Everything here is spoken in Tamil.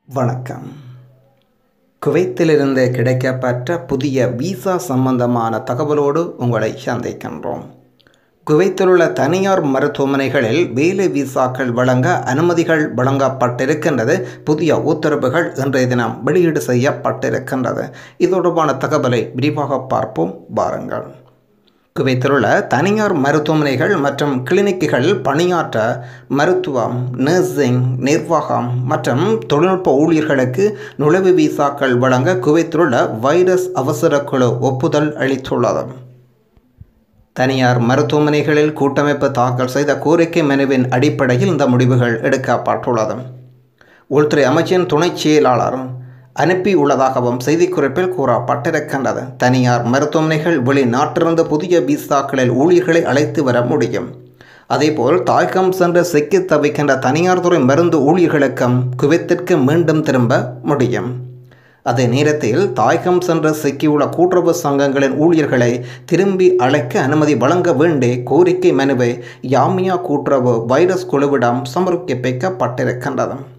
வணக்கம் குவைத்திலிருந்து கிடைக்கப்பெற்ற புதிய விசா சம்பந்தமான தகவலோடு உங்களை சந்திக்கின்றோம் குவைத்திலுள்ள தனியார் மருத்துவமனைகளில் வேலை விசாக்கள் வழங்க அனுமதிகள் வழங்கப்பட்டிருக்கின்றது புதிய உத்தரவுகள் இன்றைய தினம் வெளியீடு செய்யப்பட்டிருக்கின்றது இது தொடர்பான தகவலை விரிவாக பார்ப்போம் வாருங்கள் குவைத்திலுள்ள தனியார் மருத்துவமனைகள் மற்றும் கிளினிக்குகள் பணியாற்ற மருத்துவம் நர்சிங் நிர்வாகம் மற்றும் தொழில்நுட்ப ஊழியர்களுக்கு நுழைவு விசாக்கள் வழங்க குவைத்திலுள்ள வைரஸ் அவசர குழு ஒப்புதல் அளித்துள்ளது தனியார் மருத்துவமனைகளில் கூட்டமைப்பு தாக்கல் செய்த கோரிக்கை மனுவின் அடிப்படையில் இந்த முடிவுகள் எடுக்கப்பட்டுள்ளது உள்துறை அமைச்சின் துணைச் செயலாளர் அனுப்பியுள்ளதாகவும் செய்திக்குறிப்பில் கூறப்பட்டிருக்கின்றது தனியார் மருத்துவமனைகள் வெளிநாட்டிலிருந்து புதிய விசாக்களில் ஊழியர்களை அழைத்து வர முடியும் அதேபோல் தாயகம் சென்று சிக்கி தவிக்கின்ற தனியார் துறை மருந்து ஊழியர்களுக்கும் குவைத்திற்கு மீண்டும் திரும்ப முடியும் அதே நேரத்தில் தாயகம் சென்று சிக்கியுள்ள கூட்டுறவு சங்கங்களின் ஊழியர்களை திரும்பி அழைக்க அனுமதி வழங்க வேண்டி கோரிக்கை மனுவை யாமியா கூட்டுறவு வைரஸ் குழுவிடம் சமர்ப்பிக்கப்பட்டிருக்கின்றது